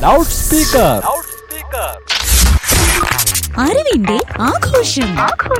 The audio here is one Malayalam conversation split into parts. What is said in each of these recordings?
ലൗഡ് സ്പീക്കർ അറിവിന്റെ ആഘോഷം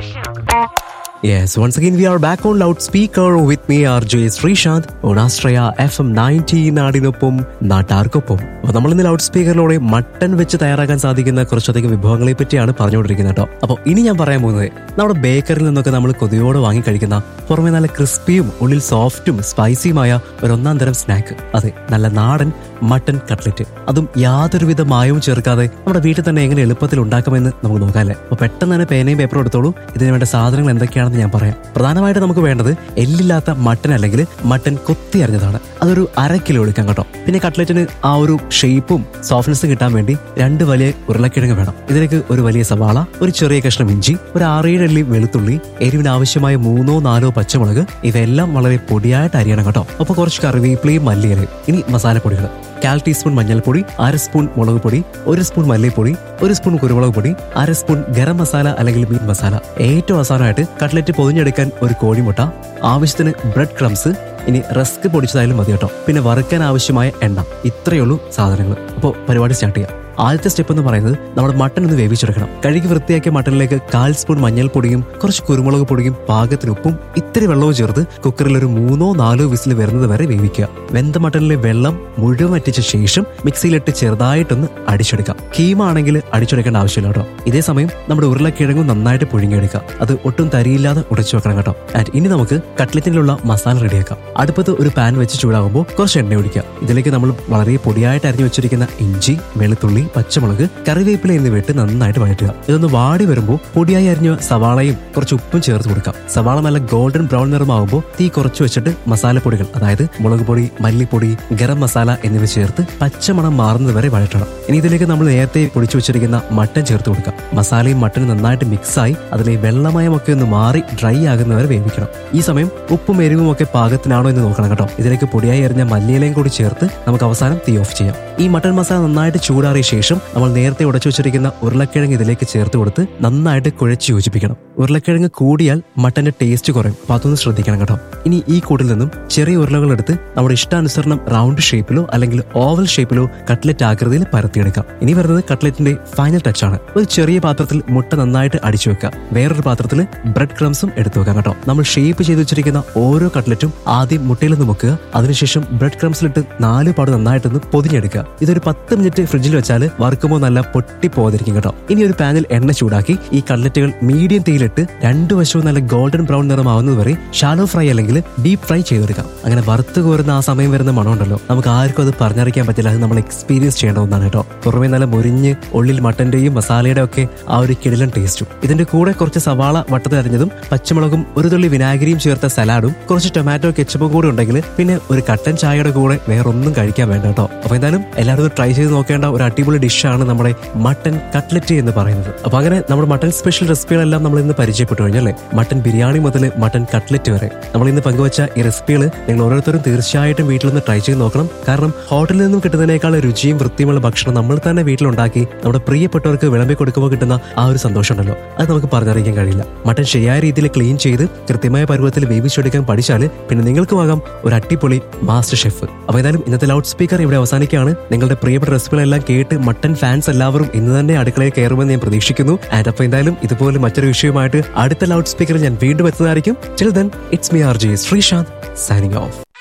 Yes, once again we are back on loudspeaker with me RJ Sreesanth on Astraya FM 90 നാടിനൊപ്പം നാട്ടാർക്കൊപ്പം അപ്പൊ നമ്മൾ ഇന്ന് ലൗഡ് സ്പീക്കറിലൂടെ മട്ടൻ വെച്ച് തയ്യാറാക്കാൻ സാധിക്കുന്ന കുറച്ചധികം വിഭവങ്ങളെ പറ്റിയാണ് പറഞ്ഞുകൊണ്ടിരിക്കുന്നത് കേട്ടോ അപ്പോൾ ഇനി ഞാൻ പറയാൻ പോകുന്നത് നമ്മുടെ ബേക്കറിൽ നിന്നൊക്കെ നമ്മൾ കൊതിയോടെ വാങ്ങി കഴിക്കുന്ന പുറമെ നല്ല ക്രിസ്പിയും ഉള്ളിൽ സോഫ്റ്റും സ്പൈസിയുമായ ഒരു ഒന്നാം തരം സ്നാക്ക് അതെ നല്ല നാടൻ മട്ടൻ കട്ട്ലറ്റ് അതും യാതൊരുവിധ മായവും ചേർക്കാതെ നമ്മുടെ വീട്ടിൽ തന്നെ എങ്ങനെ എളുപ്പത്തിൽ ഉണ്ടാക്കാമെന്ന് നമുക്ക് നോക്കാം അല്ലേ അപ്പൊ പെട്ടെന്ന് തന്നെ പേനയും പേപ്പറും എടുത്തോളൂ ഇതിന് വേണ്ട സാധനങ്ങൾ എന്തൊക്കെയാണെന്ന് ഞാൻ പറയാം പ്രധാനമായിട്ട് നമുക്ക് വേണ്ടത് എല്ലില്ലാത്ത മട്ടൻ അല്ലെങ്കിൽ മട്ടൻ കൊത്തി അരിഞ്ഞതാണ് അതൊരു അര കിലോ എടുക്കാം കേട്ടോ പിന്നെ കട്ട്ലറ്റിന് ആ ഒരു ഷേപ്പും സോഫ്റ്റ്നെസ്സും കിട്ടാൻ വേണ്ടി രണ്ട് വലിയ ഉരുളക്കിഴങ്ങ് വേണം ഇതിലേക്ക് ഒരു വലിയ സവാള ഒരു ചെറിയ കഷ്ണം ഇഞ്ചി ഒരു ആറേഴ് അല്ലി വെളുത്തുള്ളി എരിവിന് ആവശ്യമായ മൂന്നോ നാലോ പച്ചമുളക് ഇവയെല്ലാം വളരെ പൊടിയായിട്ട് അരിയണം കേട്ടോ അപ്പൊ കുറച്ച് കറിവേപ്പിലയും മല്ലിയിലയും ഇനി മസാലപ്പൊടികൾ കാൽ ടീസ്പൂൺ മഞ്ഞൾപ്പൊടി അര സ്പൂൺ മുളക് പൊടി ഒരു സ്പൂൺ മല്ലിപ്പൊടി ഒരു സ്പൂൺ കുരുമുളക് പൊടി അര സ്പൂൺ ഗരം മസാല അല്ലെങ്കിൽ മീറ്റ് മസാല ഏറ്റവും അവസാനമായിട്ട് കട്ട്ലറ്റ് പൊതിഞ്ഞെടുക്കാൻ ഒരു കോഴിമുട്ട ആവശ്യത്തിന് ബ്രെഡ് ക്രംസ് ഇനി റസ്ക് പൊടിച്ചതായാലും മതി കേട്ടോ പിന്നെ വറുക്കാൻ ആവശ്യമായ എണ്ണ ഇത്രയുള്ളൂ സാധനങ്ങൾ അപ്പോൾ പരിപാടി സ്റ്റാർട്ട് ചെയ്യാം ആദ്യത്തെ സ്റ്റെപ്പ് എന്ന് പറയുന്നത് നമ്മുടെ മട്ടൻ ഒന്ന് വേവിച്ചെടുക്കണം കഴുകി വൃത്തിയാക്കിയ മട്ടനിലേക്ക് കാൽ സ്പൂൺ മഞ്ഞൾപ്പൊടിയും കുറച്ച് കുരുമുളക് പൊടിയും പാകത്തിന് ഉപ്പും ഇത്തിരി വെള്ളവും ചേർത്ത് കുക്കറിൽ ഒരു മൂന്നോ നാലോ വിസിൽ വരുന്നത് വരെ വേവിക്കുക വെന്ത മട്ടനിലെ വെള്ളം മുഴുവൻ വറ്റിച്ച ശേഷം മിക്സിയിലിട്ട് ചെറുതായിട്ടൊന്ന് അടിച്ചെടുക്കാം കീമ ആണെങ്കിൽ അടിച്ചെടുക്കേണ്ട ആവശ്യമില്ല കേട്ടോ ഇതേ സമയം നമ്മുടെ ഉരുളക്കിഴങ്ങും നന്നായിട്ട് പുഴുങ്ങിയെടുക്കുക അത് ഒട്ടും തരിയില്ലാതെ ഉടച്ചു വെക്കണം കേട്ടോ ആൻഡ് ഇനി നമുക്ക് കട്ട്ലറ്റിനുള്ള മസാല റെഡിയാക്കാം അടുപ്പത്ത് ഒരു പാൻ വെച്ച് ചൂടാകുമ്പോൾ കുറച്ച് എണ്ണ ഒഴിക്കുക ഇതിലേക്ക് നമ്മൾ വളരെ പൊടിയായിട്ട് അരിഞ്ഞു വെച്ചിരിക്കുന്ന ഇഞ്ചി വെളുത്തുള്ളി പച്ചമുളക് കറിവേപ്പില എന്നിവ ഇട്ട് നന്നായിട്ട് വഴറ്റുക ഇതൊന്ന് വാടി വരുമ്പോൾ പൊടിയായി അരിഞ്ഞ സവാളയും കുറച്ച് ഉപ്പും ചേർത്ത് കൊടുക്കാം സവാള നല്ല ഗോൾഡൻ ബ്രൗൺ നിറമാകുമ്പോൾ തീ കുറച്ച് വെച്ചിട്ട് മസാലപ്പൊടികൾ അതായത് മുളക് പൊടി മല്ലിപ്പൊടി ഗരം മസാല എന്നിവ ചേർത്ത് പച്ചമണം മാറുന്നത് വരെ വഴറ്റണം ഇനി ഇതിലേക്ക് നമ്മൾ നേരത്തെ പൊടിച്ചു വെച്ചിരിക്കുന്ന മട്ടൻ ചേർത്ത് കൊടുക്കാം മസാലയും മട്ടനും നന്നായിട്ട് മിക്സായി അതിലെ വെള്ളമയമൊക്കെ ഒന്ന് മാറി ഡ്രൈ ആകുന്നവരെ വേവിക്കണം ഈ സമയം ഉപ്പും എരിവും ഒക്കെ പാകത്തിനാണോ എന്ന് നോക്കണം കേട്ടോ ഇതിലേക്ക് പൊടിയായി എറിഞ്ഞ മല്ലിയിലയും കൂടി ചേർത്ത് നമുക്ക് അവസാനം തീ ഓഫ് ചെയ്യാം ഈ മട്ടൻ മസാല നന്നായിട്ട് ചൂടാറിയ ശേഷം നമ്മൾ നേരത്തെ ഉടച്ചു വെച്ചിരിക്കുന്ന ഉരുളക്കിഴങ്ങ് ഇതിലേക്ക് ചേർത്ത് കൊടുത്ത് നന്നായിട്ട് കുഴച്ച് യോജിപ്പിക്കണം ഉരുളക്കിഴങ്ങ് കൂടിയാൽ മട്ടന്റെ ടേസ്റ്റ് കുറയും അപ്പൊ അതൊന്ന് ശ്രദ്ധിക്കണം കേട്ടോ ഇനി ഈ കൂട്ടിൽ നിന്നും ചെറിയ ഉരുളകൾ എടുത്ത് നമ്മുടെ ഇഷ്ടാനുസരണം റൗണ്ട് ഷേപ്പിലോ അല്ലെങ്കിൽ ഓവൽ ഷേപ്പിലോ കട്ട്ലറ്റ് ആകൃതിയിൽ പരത്തിയെടുക്കാം ഇനി വരുന്നത് കട്ട്ലറ്റിന്റെ ഫൈനൽ ടച്ച് ആണ് ഒരു ചെറിയ പാത്രത്തിൽ മുട്ട നന്നായിട്ട് അടിച്ചു വെക്കുക വേറൊരു പാത്രത്തിൽ ബ്രെഡ് ക്രംസും എടുത്തു വെക്കാം കേട്ടോ നമ്മൾ ഷേപ്പ് ചെയ്ത് വെച്ചിരിക്കുന്ന ഓരോ കട്ട്ലറ്റും ആദ്യം മുട്ടയിൽ നിന്ന് മുക്കുക അതിനുശേഷം ബ്രെഡ് ക്രംസിലിട്ട് നാല് പാട് നന്നായിട്ടൊന്ന് പൊതിഞ്ഞെടുക്കുക ഇതൊരു പത്ത് മിനിറ്റ് ഫ്രിഡ്ജിൽ വെച്ചാൽ വറുക്കുമ്പോൾ നല്ല പൊട്ടി പോകാതിരിക്കും കേട്ടോ ഇനി ഒരു പാനിൽ എണ്ണ ചൂടാക്കി ഈ കട്ട്ലറ്റുകൾ മീഡിയം തീയിലിട്ട് രണ്ടു വശവും നല്ല ഗോൾഡൻ ബ്രൗൺ നിറമാവുന്നത് വരെ ഷാലോ ഫ്രൈ അല്ലെങ്കിൽ ഡീപ് ഫ്രൈ ചെയ്തെടുക്കാം അങ്ങനെ വറുത്ത് കോരുന്ന ആ സമയം വരുന്ന മണമുണ്ടല്ലോ നമുക്ക് ആർക്കും അത് പറഞ്ഞറിയിക്കാൻ പറ്റില്ല അത് നമ്മൾ എക്സ്പീരിയൻസ് ചെയ്യേണ്ട ഒന്നാണ് കേട്ടോ പുറമെ നല്ല മുരിഞ്ഞ് ഉള്ളിൽ മട്ടന്റെയും മസാലയുടെ ഒക്കെ ആ ഒരു കിടിലൻ ടേസ്റ്റും ഇതിന്റെ കൂടെ കുറച്ച് സവാള വട്ടത്തിൽ അരിഞ്ഞതും പച്ചമുളകും ഒരു തുള്ളി വിനാഗിരിയും ചേർത്ത സലാഡും കുറച്ച് ടൊമാറ്റോ കെച്ചപ്പും കൂടി ഉണ്ടെങ്കിൽ പിന്നെ ഒരു കട്ടൻ ചായയുടെ കൂടെ വേറൊന്നും കഴിക്കാൻ വേണ്ട കേട്ടോ അപ്പൊ എന്തായാലും എല്ലാവരും ട്രൈ ചെയ്ത് നോക്കേണ്ട ഒരു അടിപൊളി ഡിഷാണ് നമ്മുടെ മട്ടൻ കട്ട്ലറ്റ് എന്ന് പറയുന്നത് അപ്പൊ അങ്ങനെ നമ്മുടെ മട്ടൻ സ്പെഷ്യൽ റെസിപ്പികളെല്ലാം നമ്മൾ ഇന്ന് പരിചയപ്പെട്ടു കഴിഞ്ഞല്ലേ മട്ടൻ ബിരിയാണി മുതൽ മട്ടൻ കട്ട്ലറ്റ് വരെ നമ്മൾ ഇന്ന് പങ്കുവച്ച ഈ റെസിപ്പികൾ നിങ്ങൾ ഓരോരുത്തരും തീർച്ചയായിട്ടും വീട്ടിലൊന്ന് ട്രൈ ചെയ്ത് നോക്കണം കാരണം ഹോട്ടലിൽ നിന്നും കിട്ടുന്നതിനേക്കാൾ രുചിയും വൃത്തിയുമുള്ള ഭക്ഷണം നമ്മൾ തന്നെ വീട്ടിലുണ്ടാക്കി നമ്മുടെ പ്രിയപ്പെട്ടവർക്ക് വിളമ്പി കൊടുക്കുമ്പോൾ കിട്ടുന്ന ആ ഒരു സന്തോഷമുണ്ടല്ലോ അത് നമുക്ക് പറഞ്ഞറിയിക്കാൻ കഴിയില്ല മട്ടൻ ശരിയായ രീതിയിൽ ക്ലീൻ ചെയ്ത് കൃത്യമായ പരുവത്തിൽ വേവിച്ചെടുക്കാൻ പഠിച്ചാൽ പിന്നെ നിങ്ങൾക്കുമാകാം ഒരു അടിപൊളി മാസ്റ്റർ ഷെഫ് അപ്പൊ ഏതായാലും ഇന്നത്തെ ലൗഡ് സ്പീക്കർ ഇവിടെ അവസാനിക്കുകയാണ് നിങ്ങളുടെ പ്രിയപ്പെട്ട റെസിപ്പികളെല്ലാം കേട്ട് മട്ടൻ ഫാൻസ് എല്ലാവരും ഇന്ന് തന്നെ അടുക്കളയിൽ കയറുമെന്ന് ഞാൻ പ്രതീക്ഷിക്കുന്നു ആൻഡ് അപ്പൊ എന്തായാലും ഇതുപോലെ മറ്റൊരു വിഷയമായിട്ട് അടുത്ത ലൗഡ് സ്പീക്കറിൽ ഞാൻ വീണ്ടും എത്തുന്നതായിരിക്കും chill then it's me R J Sreesanth signing of